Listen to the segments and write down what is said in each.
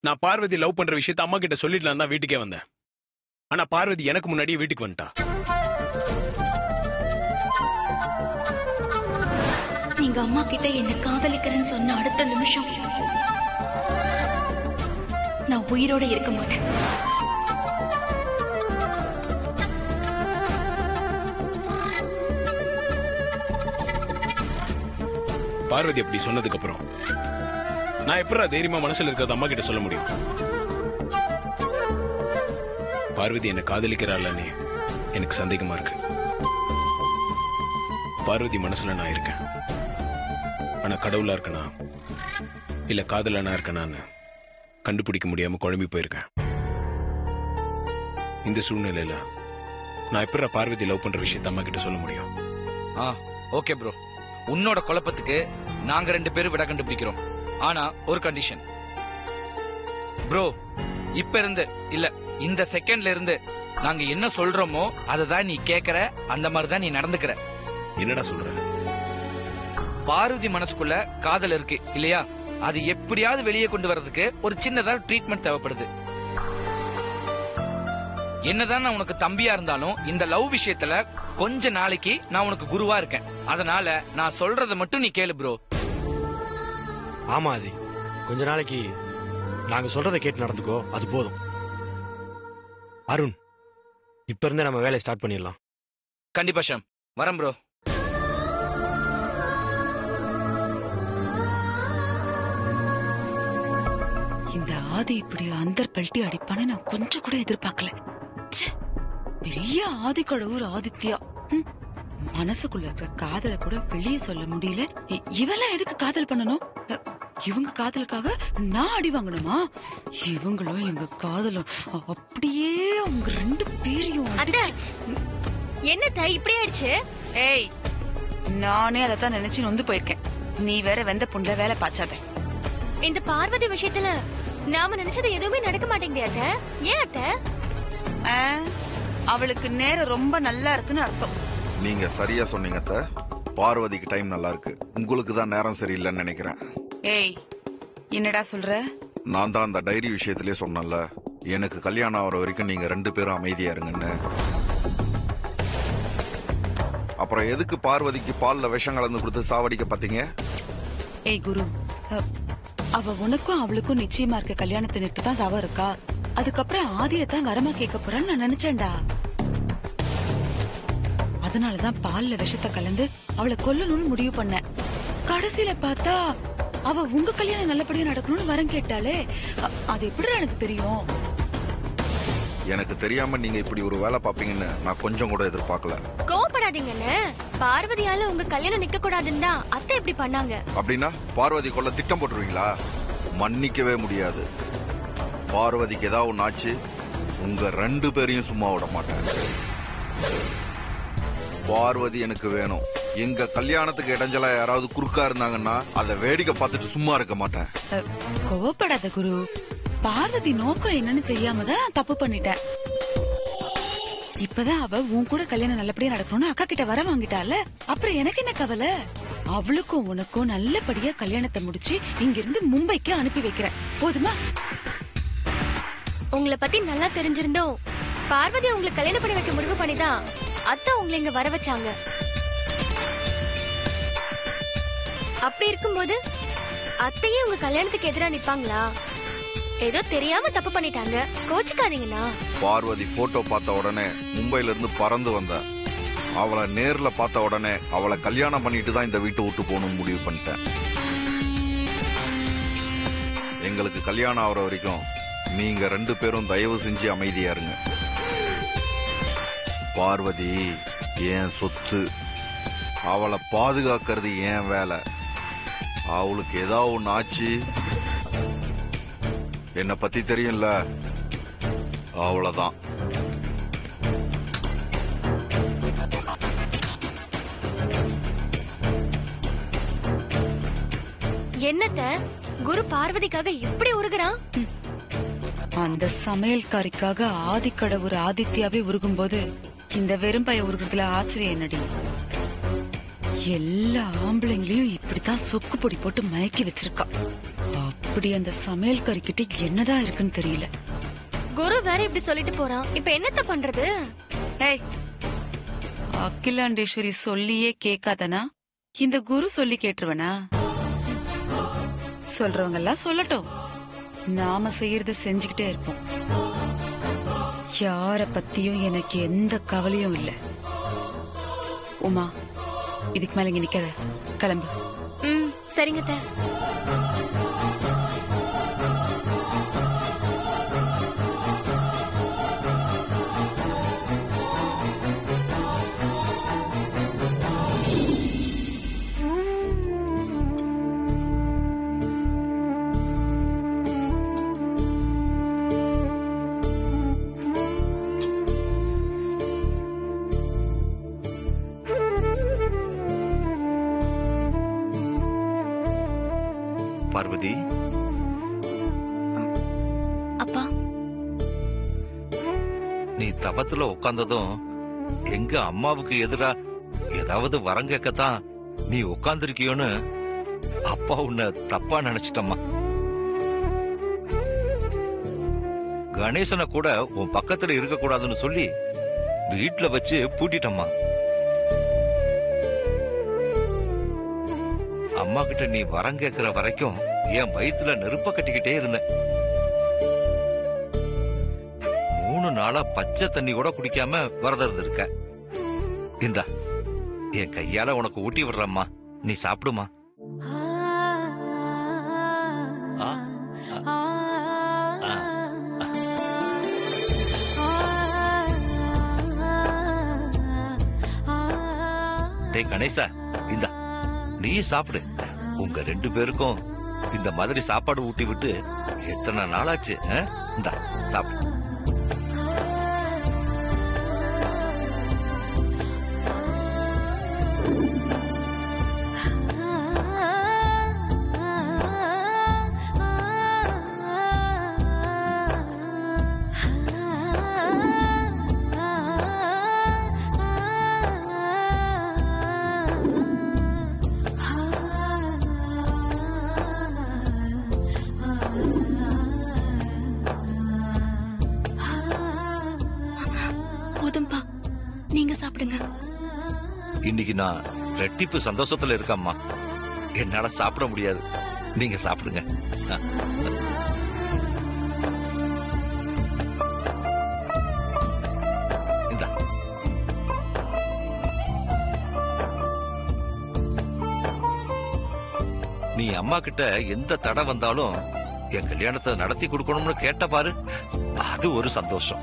நான் பார்வதி லவ் பண்ற விஷயத்த அம்மா கிட்ட சொல்லிடலாம் தான் வீட்டுக்கே வந்தேன் ஆனா பார்வதி எனக்கு முன்னாடியே வீட்டுக்கு வந்துட்டா நீங்க அம்மா கிட்ட என்ன காதலிக்கிறேன்னு சொன்ன அடுத்த நிமிஷம் நான் உயிரோட இருக்க மாட்டேன் பார்வதி அப்படி சொன்னதுக்கு அப்புறம் நான் எப்படா தைரியமா மனசுல இருக்கிறத அம்மா கிட்ட சொல்ல முடியும் பார்வதி என்ன காதலிக்கிறாள்னே எனக்கு சந்தேகமா இருக்கு பார்வதி மனசுல நான் இருக்கேன் ஆனா கடவுளா இருக்கனா இல்ல காதலனா இருக்கனான்னு கண்டுபிடிக்க முடியாம குழம்பி போயிருக்கேன் இந்த சூழ்நிலையில நான் எப்படா பார்வதி லவ் பண்ற விஷயத்த அம்மா கிட்ட சொல்ல முடியும் ஆ ஓகே ப்ரோ உன்னோட குழப்பத்துக்கு நாங்க ரெண்டு பேரும் விட கண்டுபிடிக்கிறோம் ஆனா ஒரு கண்டிஷன் ப்ரோ இப்ப இருந்து இல்ல இந்த செகண்ட்ல இருந்து நாங்க என்ன சொல்றோமோ அதை தான் நீ கேக்குற அந்த மாதிரி தான் நீ நடந்துக்கிற என்னடா சொல்ற பார்வதி மனசுக்குள்ள காதல் இருக்கு இல்லையா அது எப்படியாவது வெளியே கொண்டு வர்றதுக்கு ஒரு சின்னதா ட்ரீட்மெண்ட் தேவைப்படுது என்னதான் நான் உனக்கு தம்பியா இருந்தாலும் இந்த லவ் விஷயத்துல கொஞ்ச நாளைக்கு நான் உனக்கு குருவா இருக்கேன் அதனால நான் சொல்றத மட்டும் நீ கேளு ப்ரோ ஆமா அது கொஞ்ச நாளைக்கு நாங்க சொல்றதை கேட்டு நடந்துக்கோ அது போதும் அருண் இப்ப இருந்தே நம்ம வேலையை ஸ்டார்ட் பண்ணிடலாம் கண்டிப்பா ஷாம் வரேன் ப்ரோ இந்த ஆதி இப்படி அந்தர் பல்ட்டி அடிப்பான்னு நான் கொஞ்சம் கூட எதிர்பார்க்கல ச்சே, பெரிய ஆதி கடவுர் ஆதித்யா ம், மனசுக்குள்ள இருக்கிற காதலை கூட வெளியே சொல்ல முடியல இ- இவெல்லாம் எதுக்கு காதல் பண்ணணும் அ, இவங்க காதலுக்காக நான் அடி வாங்கணுமா இவங்களும் எங்க காதலும் அ- அப்படியே அவங்க ரெண்டு பேரையும் அத்தை. அடிச்சு என்னத்த இப்படி ஆயிடுச்சு ஏய் நானே அதை தான் நினைச்சு நொந்து போயிருக்கேன் நீ வேற வெந்த புண்ல வேலை பாய்ச்சாத இந்த பார்வதி விஷயத்துல நாம நினைச்சது எதுவுமே நடக்க மாட்டேங்குது அத்த ஏன் அத்த ஆ, அவளுக்கு நேரம் ரொம்ப நல்லா இருக்குன்னு அர்த்தம் நீங்க சரியா சொன்னீங்க அத்தை. பார்வதிக்கு டைம் நல்லா இருக்கு உங்களுக்கு தான் நேரம் சரியில்லைன்னு நினைக்கிறேன் ஏய் என்னடா சொல்ற நான் தான் அந்த டைரி விஷயத்திலே சொன்னேன்ல எனக்கு கல்யாணம் ஆகிற வரைக்கும் நீங்க ரெண்டு பேரும் அமைதியா இருங்கன்னு அப்புறம் எதுக்கு பார்வதிக்கு பால்ல விஷம் கலந்து கொடுத்து சாவடிக்க பாத்தீங்க ஏய் குரு அ, அவ உனக்கும் அவளுக்கும் நிச்சயமா இருக்க கல்யாணத்தை நிறுத்தி தான் தவ இருக்கா அதுக்கப்புறம் ஆதியத்தான் வரமா கேட்க போறான்னு நான் நினைச்சேன்டா அதனாலதான் பால்ல விஷத்தை கலந்து அவளை கொல்லணும்னு முடிவு பண்ணேன் கடைசியில பார்த்தா அவ உங்க கல்யாணம் நல்லபடியா நடக்கணும்னு வரம் கேட்டாளே அ- அது எப்படி எனக்கு தெரியும் எனக்கு தெரியாம நீங்க இப்படி ஒரு வேலை பாப்பீங்கன்னு நான் கொஞ்சம் கூட எதிர்பார்க்கல கோவப்படாதீங்கன்னு பார்வதியால உங்க கல்யாணம் நிக்க கூடாதுன்னு தான் அத்தை இப்படி பண்ணாங்க அப்படின்னா பார்வதி கொல்ல திட்டம் போட்டுருவீங்களா மன்னிக்கவே முடியாது பார்வதிக்கு ஏதாவது ஒன்று ஆச்சு உங்க ரெண்டு பேரையும் சும்மா விட மாட்டேன் பார்வதி எனக்கு வேணும் எங்க கல்யாணத்துக்கு இடைஞ்சலா யாராவது குறுக்கா இருந்தாங்கன்னா அதை வேடிக்கை பார்த்துட்டு சும்மா இருக்க மாட்டேன் அ, கோவப்படாத குரு பார்வதி நோக்கம் என்னன்னு தெரியாம தான் நான் தப்பு பண்ணிட்டேன் இப்பதான் அவ உன் கூட கல்யாணம் நல்லபடியா நடக்கணும்னு அக்கா கிட்ட வர வாங்கிட்டால அப்புறம் எனக்கு என்ன கவலை அவளுக்கும் உனக்கும் நல்லபடியா கல்யாணத்தை முடிச்சு இங்கிருந்து மும்பைக்கு அனுப்பி வைக்கிறேன் போதுமா உங்களை பத்தி நல்லா தெரிஞ்சிருந்தோம் பார்வதி உங்களை கல்யாணம் பண்ணி வைக்க முடிவு பண்ணிதான் அத்தை உங்களை இங்க வர வச்சாங்க அப்படி இருக்கும்போது அத்தையே உங்க கல்யாணத்துக்கு எதிரா நிப்பாங்களா ஏதோ தெரியாம தப்பு பண்ணிட்டாங்க கோச்சுக்காதீங்கண்ணா பார்வதி போட்டோ பார்த்த உடனே மும்பைல இருந்து பறந்து வந்தேன் அவளை நேர்ல பார்த்த உடனே அவளை கல்யாணம் பண்ணிட்டு தான் இந்த வீட்டை விட்டு போகணும்னு முடிவு பண்ணிட்டேன் எங்களுக்கு கல்யாணம் ஆகுற வரைக்கும் நீங்க ரெண்டு பேரும் தயவு செஞ்சு அமைதியா இருங்க பார்வதி என் சொத்து அவளை பாதுகாக்கிறது என் வேலை அவளுக்கு ஏதாவது ஒன்று ஆச்சு என்னை பத்தி தெரியும்ல அவ்வளவுதான் என்னத்த குரு பார்வதிக்காக இப்படி உருகுறான் அந்த சமையல்காரிக்காக ஆதிக்கடவுர் ஆதித்யாவே உருகும்போது இந்த வெறும்பைய உருகுறதுல ஆச்சரியம் என்னடி எல்லா ஆம்பளைங்களையும் இப்படித்தான் சொக்கு பொடி போட்டு மயக்கி வச்சிருக்கா அப்படி இப்படி அந்த சமையல் கிட்ட என்னதான் இருக்குன்னு தெரியல குரு வேற இப்படி சொல்லிட்டு போறான் இப்ப என்னத்த பண்றது ஏய் அகிலாண்டேஸ்வரி சொல்லியே கேட்காதனா இந்த குரு சொல்லி கேட்டுருவனா சொல்றவங்க எல்லாம் சொல்லட்டும் நாம செய்யறத செஞ்சுக்கிட்டே இருப்போம் யார பத்தியும் எனக்கு எந்த கவலையும் இல்ல உமா இதுக்கு மேல இங்க நிக்காத கிளம்பு ம் சரிங்க அத்தை. பார்வதி அப்பா நீ தவத்துல உட்கார்ந்ததும் எங்க அம்மாவுக்கு எதிரா ஏதாவது வரம் கேட்கத்தான் நீ உட்கார்ந்திருக்கியோன்னு அப்பா உன்னை தப்பா நினைச்சிட்டம்மா கணேசனை கூட உன் பக்கத்துல இருக்க கூடாதுன்னு சொல்லி வீட்ல வச்சு பூட்டிட்டம்மா அம்மா கிட்ட நீ வரம் கேட்கிற வரைக்கும் என் வயித்துல நெருப்ப கட்டிக்கிட்டே இருந்தேன் மூணு நாளா பச்சை தண்ணி கூட குடிக்காம விரதம் இருந்திருக்க இந்தா என் கையால உனக்கு ஊட்டி விடுறம்மா நீ சாப்பிடுமா ஆ, ஆ, ஆ. டேய் கணேசா இந்தா நீ சாப்பிடு உங்க ரெண்டு பேருக்கும் இந்த மாதிரி சாப்பாடு ஊட்டி விட்டு எத்தனை நாளாச்சு ஆ? இந்தா சாப்பிடு போதும்பா நீங்க சாப்பிடுங்க இன்னைக்கு நான் ரெட்டிப்பு சந்தோஷத்துல இருக்கேம்மா என்னால சாப்பிட முடியாது நீங்க சாப்பிடுங்க ஆ. இந்தா நீ அம்மா கிட்ட எந்த தடை வந்தாலும் என் கல்யாணத்தை நடத்தி கொடுக்கணும்னு கேட்ட பாரு அது ஒரு சந்தோஷம்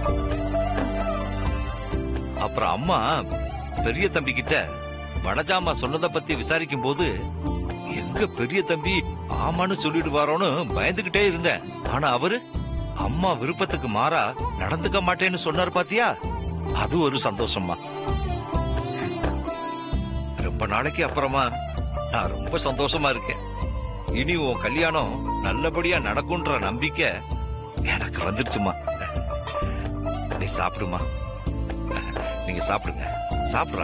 அப்புறம் அம்மா பெரிய தம்பி கிட்ட வனஜாமா சொன்னதை பத்தி விசாரிக்கும் போது எங்க பெரிய தம்பி ஆமான்னு சொல்லிடுவாரோன்னு பயந்துகிட்டே இருந்தேன் ஆனா அவரு அம்மா விருப்பத்துக்கு மாறா நடந்துக்க மாட்டேன்னு சொன்னார் பாத்தியா அது ஒரு சந்தோஷமா ரொம்ப நாளைக்கு அப்புறமா நான் ரொம்ப சந்தோஷமா இருக்கேன் இனி உன் கல்யாணம் நல்லபடியா நடக்கும்ன்ற நம்பிக்கை எனக்கு வந்துருச்சுமா நீ சாப்பிடுமா நீங்க சாப்பிடுங்க சாப்பிடுற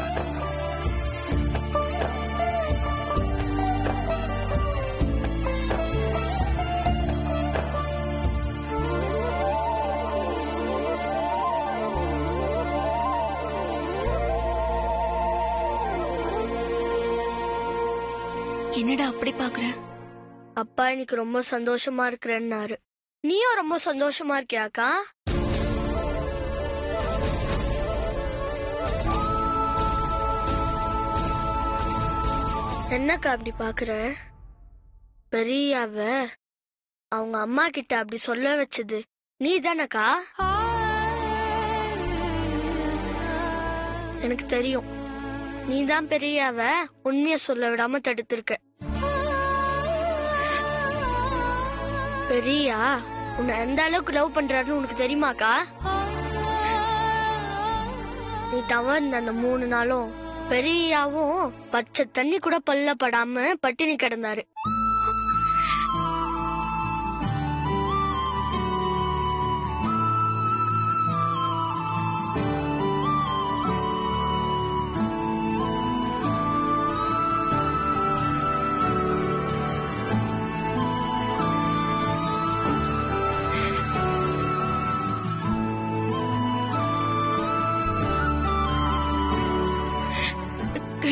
என்னடா அப்படி பாக்குற அப்பா இன்னைக்கு ரொம்ப சந்தோஷமா இருக்கிறேன்னாரு நீயும் ரொம்ப சந்தோஷமா இருக்கியாக்கா என்னக்கா அப்படி பாக்குற பெரியாவ அவங்க அம்மா கிட்ட அப்படி சொல்ல வச்சது நீ தானக்கா எனக்கு தெரியும் நீ தான் பெரியாவ உண்மைய சொல்ல விடாம தடுத்திருக்க பெரியா உன்னை எந்த அளவுக்கு லவ் பண்றாருன்னு உனக்கு தெரியுமாக்கா நீ தவறு அந்த மூணு நாளும் பெரியாவும் பச்சை தண்ணி கூட பல்ல படாம பட்டினி கிடந்தாரு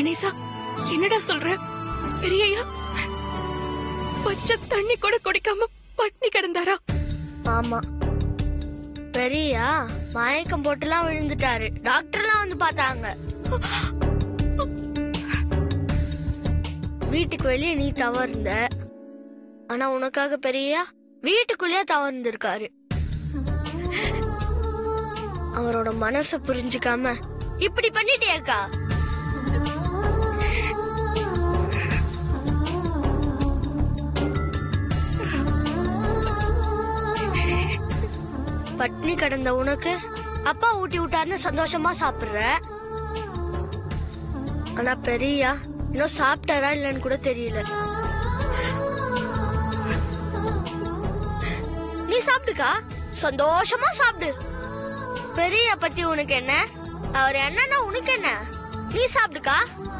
கணேசா என்னடா சொல்ற பெரியய்யா பச்சை தண்ணி கூட குடிக்காம பட்னி கிடந்தாரா ஆமா பெரியா மயக்கம் போட்டுலாம் விழுந்துட்டாரு டாக்டர்லாம் வந்து பார்த்தாங்க வீட்டுக்கு வெளியே நீ தவறுந்த ஆனா உனக்காக பெரியா வீட்டுக்குள்ளேயே தவறுந்திருக்காரு அவரோட மனச புரிஞ்சுக்காம இப்படி பண்ணிட்டியாக்கா பட்னி கிடந்த உனக்கு அப்பா ஊட்டி விட்டாருன்னு சந்தோஷமா சாப்பிடுற ஆனா பெரியா இன்னும் சாப்பிட்டாரா இல்லைன்னு கூட தெரியல நீ சாப்பிடுக்கா சந்தோஷமா சாப்பிடு பெரிய பத்தி உனக்கு என்ன அவர் என்னன்னா உனக்கு என்ன நீ சாப்பிடுக்கா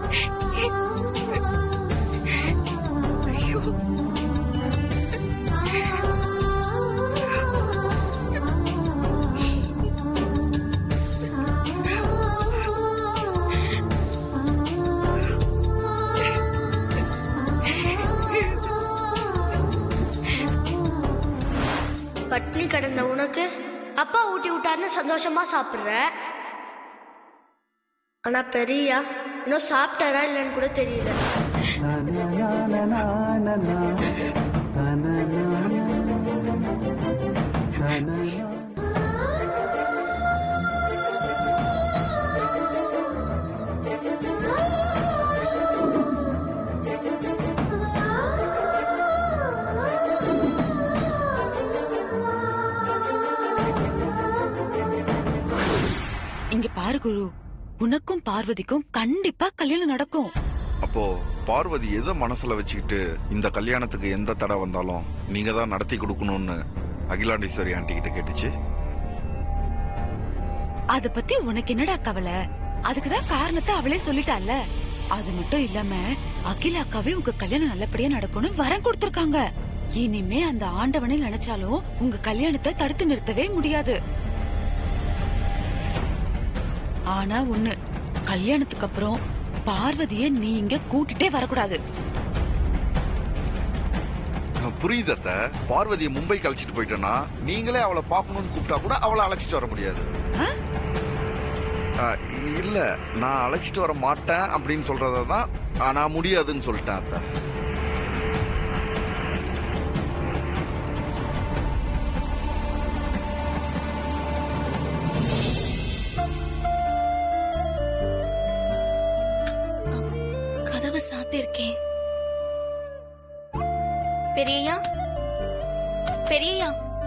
பட்னி கிடந்த உனக்கு அப்பா ஊட்டி விட்டாருன்னு சந்தோஷமா சாப்பிடுற ஆனா பெரியா இன்னும் சாப்பிட்டாரா இல்லைன்னு கூட தெரியல இங்க பாரு குரு உனக்கும் பார்வதிக்கும் கண்டிப்பா கல்யாணம் நடக்கும் அப்போ பார்வதி எதை மனசுல வச்சுக்கிட்டு இந்த கல்யாணத்துக்கு எந்த தடை வந்தாலும் நீங்க தான் நடத்தி கொடுக்கணும்னு அகிலாண்டீஸ்வரி ஆண்டி கிட்ட கேட்டுச்சு அத பத்தி உனக்கு என்னடா கவலை அதுக்குதான் காரணத்தை அவளே சொல்லிட்டால அது மட்டும் இல்லாம அகில அக்காவே உங்க கல்யாணம் நல்லபடியா நடக்கணும் வரம் கொடுத்திருக்காங்க இனிமே அந்த ஆண்டவனே நினைச்சாலும் உங்க கல்யாணத்தை தடுத்து நிறுத்தவே முடியாது ஆனா ஒண்ணு கல்யாணத்துக்கு அப்புறம் பார்வதிய நீ இங்க கூட்டிட்டே வரக்கூடாது புரியுது அத்தை பார்வதியை மும்பை கழிச்சிட்டு போயிட்டேன்னா நீங்களே அவளை பார்க்கணும்னு கூப்பிட்டா கூட அவளை அழைச்சிட்டு வர முடியாது ஆ? ஆ, இல்ல நான் அழைச்சிட்டு வர மாட்டேன் அப்படின்னு சொல்றத தான் ஆ, நான் முடியாதுன்னு சொல்லிட்டேன் அத்தை கதவை சாத்திருக்கேன் பெரியய்யா பெரியய்யா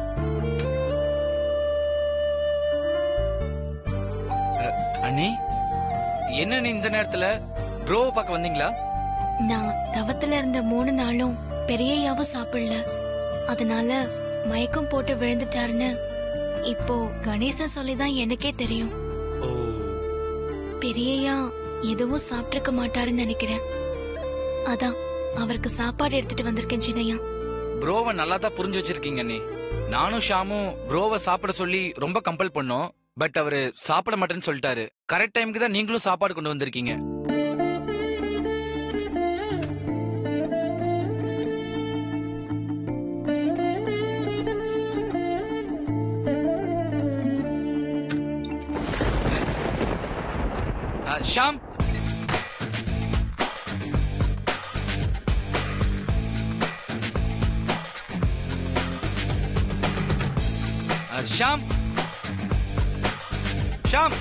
அண்ணி என்ன நீ இந்த நேரத்துல ப்ரோவை பார்க்க வந்தீங்களா நான் தவத்துல இருந்த மூணு நாளும் பெரியய்யாவும் சாப்பிடல அதனால மயக்கம் போட்டு விழுந்துட்டாருன்னு இப்போ கணேசன் சொல்லிதான் எனக்கே தெரியும் ஓ பெரியய்யா எதுவும் சாப்பிட்டிருக்க மாட்டாருன்னு நினைக்கிறேன் அதான் அவருக்கு சாப்பாடு எடுத்துட்டு வந்திருக்கேன் சின்னையா ப்ரோவை நல்லா தான் புரிஞ்சு வச்சிருக்கீங்க அண்ணி நானும் ஷாமும் ப்ரோவை சாப்பிட சொல்லி ரொம்ப கம்பல் பண்ணோம் பட் அவரு சாப்பிட மாட்டேன்னு சொல்லிட்டாரு கரெக்ட் டைமுக்கு தான் நீங்களும் சாப்பாடு கொண்டு வந்திருக்கீங்க ஆ, ஷாம் ஆ, ஷாம் ஷாம்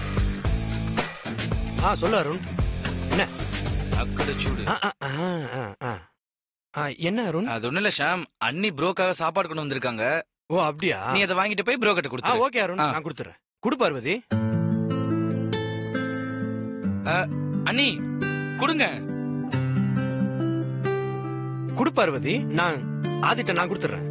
ஆ சொல்லு அருண் என்ன அக்கட சூடு ஆ, ஆ, ஆ, ஆ, ஆ. ஆ, என்ன அருண் அது ஒண்ணும் இல்ல ஷாம் அண்ணி ப்ரோக்காக சாப்பாடு கொண்டு வந்திருக்காங்க ஓ அப்படியா நீ அதை வாங்கிட்டு போய் ப்ரோ கிட்ட ஆ கொடுத்து ஓகே அருண் ஆ. நான் கொடுத்துறேன் குடு பார்வதி அண்ணி கொடுங்க குடு பார்வதி நான் ஆதிட்ட நான் கொடுத்துறேன்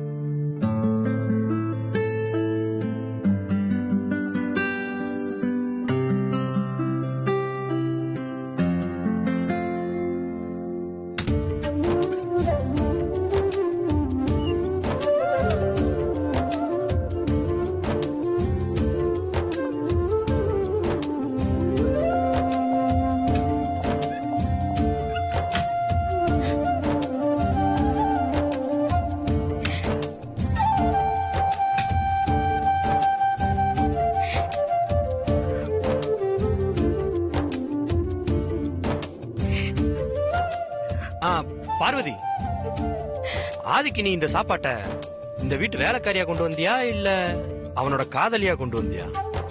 பார்வதி ஆதிக்கு நீ இந்த சாப்பாட்டை இந்த வீட்டு வேலைக்காரியா கொண்டு வந்தியா இல்ல அவனோட காதலியா கொண்டு வந்தியா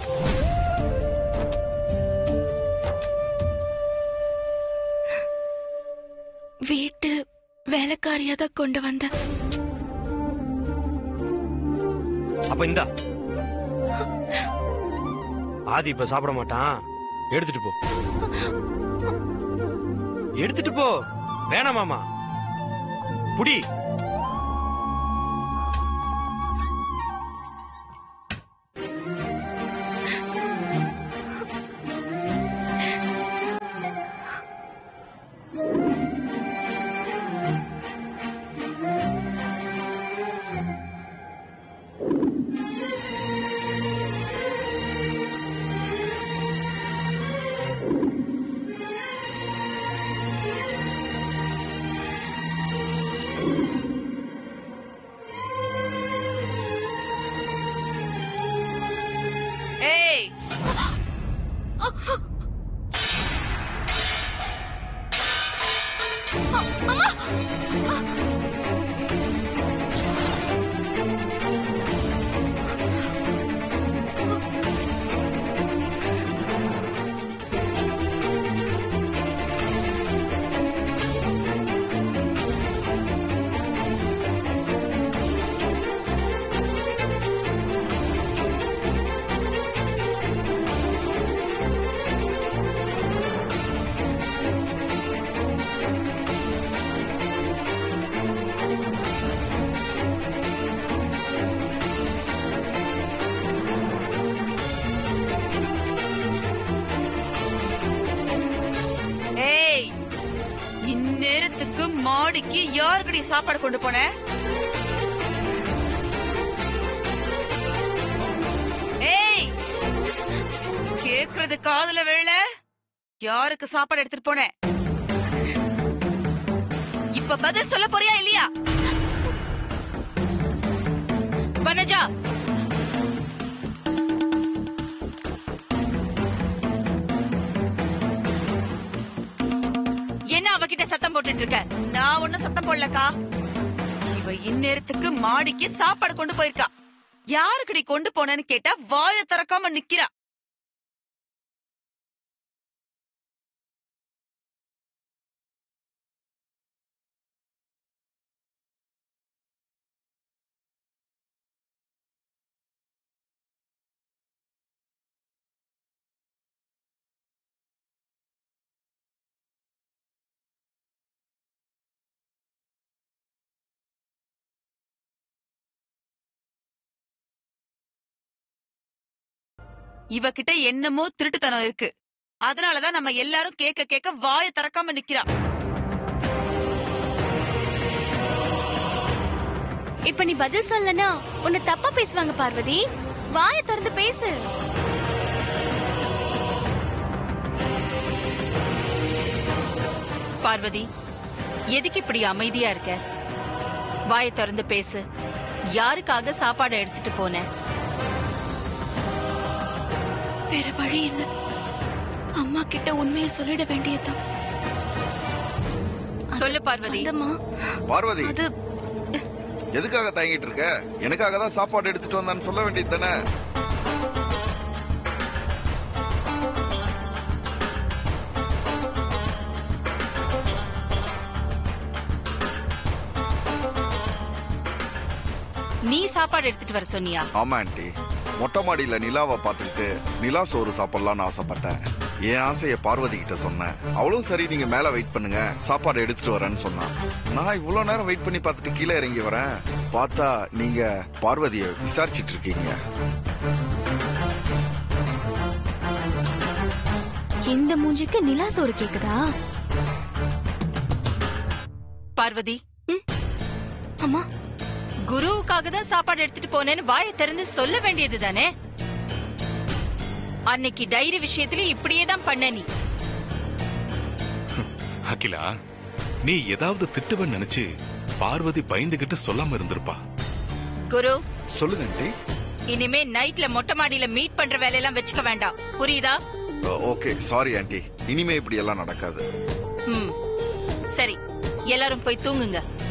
வீட்டு வேலைக்காரியா தான் கொண்டு வந்த அப்ப இந்தா ஆதி இப்ப சாப்பிட மாட்டான் எடுத்துட்டு போ எடுத்துட்டு போ வேணாம் மாமா புடி ஏய் ஏய் இந்நேரத்துக்கு மாடிக்கு யாருக்கடி சாப்பாடு கொண்டு போன ஏய் கேக்குறது காதுல வேள யாருக்கு சாப்பாடு எடுத்துட்டு போன இப்ப பதில் சொல்ல போறியா இல்லையா வனஜா என்ன அவகிட்ட சத்தம் போட்டுட்டு இருக்க நான் ஒண்ணும் சத்தம் போடலக்கா இவ இந்நேரத்துக்கு மாடிக்கு சாப்பாடு கொண்டு போயிருக்கா யாருக்கடி கொண்டு போனேன்னு கேட்டா வாய திறக்காம நிக்கிறா இவகிட்ட என்னமோ திருட்டுத்தனம் இருக்கு அதனாலதான் நம்ம எல்லாரும் கேட்க கேட்க வாய திறக்காம நிக்கிறா இப்ப நீ பதில் சொல்லனா உன்னை தப்பா பேசுவாங்க பார்வதி வாயை திறந்து பேசு பார்வதி எதுக்கு இப்படி அமைதியா இருக்க வாயை திறந்து பேசு யாருக்காக சாப்பாடு எடுத்துட்டு போன வேற வழி இல்ல அம்மா கிட்ட உண்மையை சொல்லிட வேண்டியதுதான் சொல்லு பார்வதி அந்தம்மா பார்வதி அது எதுக்காக தயங்கிட்டு இருக்க எனக்காக தான் சாப்பாடு எடுத்துட்டு வந்தான்னு சொல்ல வேண்டியது தானே நீ சாப்பாடு எடுத்துட்டு வர சொன்னியா ஆமா ஆண்டி மொட்டை மாடியில நிலாவை பார்த்துக்கிட்டு நிலா சோறு சாப்பிடலாம்னு ஆசைப்பட்டேன் என் ஆசைய பார்வதி கிட்ட சொன்னேன் அவளும் சரி நீங்க மேல வெயிட் பண்ணுங்க சாப்பாடு எடுத்துட்டு வரேன்னு சொன்னான் நான் இவ்வளவு நேரம் வெயிட் பண்ணி பார்த்துட்டு கீழே இறங்கி வரேன் பார்த்தா நீங்க பார்வதிய விசாரிச்சிட்டு இருக்கீங்க இந்த மூஞ்சிக்கு நிலா சோறு கேக்குதா பார்வதி அம்மா குருவுக்காக தான் சாப்பாடு எடுத்துட்டு போனேன்னு வாயை திறந்து சொல்ல வேண்டியது தானே அன்னைக்கு டைரி விஷயத்துல இப்படியே தான் பண்ண நீ அகிலா நீ ஏதாவது திட்டுவன்னு நினைச்சு பார்வதி பயந்துகிட்டு சொல்லாம இருந்திருப்பா குரு சொல்லுங்க ஆண்டி இனிமே நைட்ல மொட்டை மாடியில மீட் பண்ற வேலையெல்லாம் வச்சுக்க வேண்டாம் புரியுதா ஓகே சாரி ஆண்டி இனிமே இப்படி எல்லாம் நடக்காது ம் சரி எல்லாரும் போய் தூங்குங்க